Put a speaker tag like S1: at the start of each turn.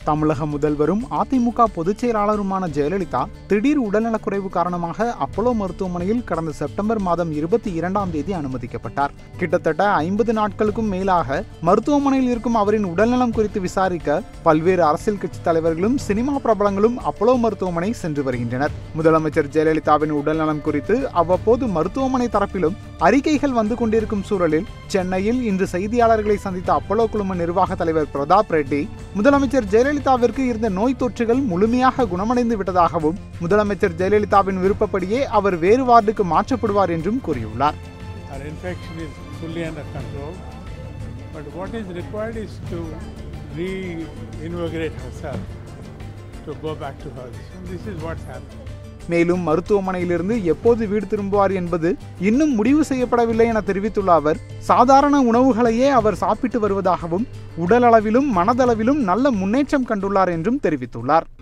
S1: தமிழக முதல்வரும் அதிமுக பொதுச் செயலாளருமான ஜெயலலிதா திடீர் உடல்நலக்குறைவு காரணமாக அப்போலோ மருத்துவமனையில் கடந்த செப்டம்பர் மாதம் இருபத்தி இரண்டாம் தேதி அனுமதிக்கப்பட்டார் கிட்டத்தட்ட ஐம்பது நாட்களுக்கும் மேலாக மருத்துவமனையில் இருக்கும் அவரின் உடல்நலம் குறித்து விசாரிக்க பல்வேறு அரசியல் கட்சி தலைவர்களும் சினிமா பிரபலங்களும் அப்போலோ மருத்துவமனை சென்று வருகின்றனர் முதலமைச்சர் ஜெயலலிதாவின் உடல்நலம் குறித்து அவ்வப்போது மருத்துவமனை தரப்பிலும் அறிக்கைகள் வந்து கொண்டிருக்கும் சூழலில் சென்னையில் இன்று செய்தியாளர்களை சந்தித்த அப்போலோ குழும நிர்வாக தலைவர் பிரதாப் ரெட்டி முதலமைச்சர் ஜெயலலிதாவிற்கு இருந்த நோய் தொற்றுகள் முழுமையாக குணமடைந்து விட்டதாகவும் முதலமைச்சர் ஜெயலலிதாவின் விருப்பப்படியே அவர் வேறு வார்டுக்கு மாற்றப்படுவார் என்றும் கூறியுள்ளார்
S2: Her infection is fully under control. But what is required is to reinvigorate herself, to go back to her. So this is what's happening.
S1: மேலும் மருத்துவமனையிலிருந்து எப்போது வீடு திரும்புவார் என்பது இன்னும் முடிவு செய்யப்படவில்லை என தெரிவித்துள்ள அவர் சாதாரண உணவுகளையே அவர் சாப்பிட்டு வருவதாகவும் உடலளவிலும் மனதளவிலும் நல்ல முன்னேற்றம் கண்டுள்ளார் என்றும் தெரிவித்துள்ளார்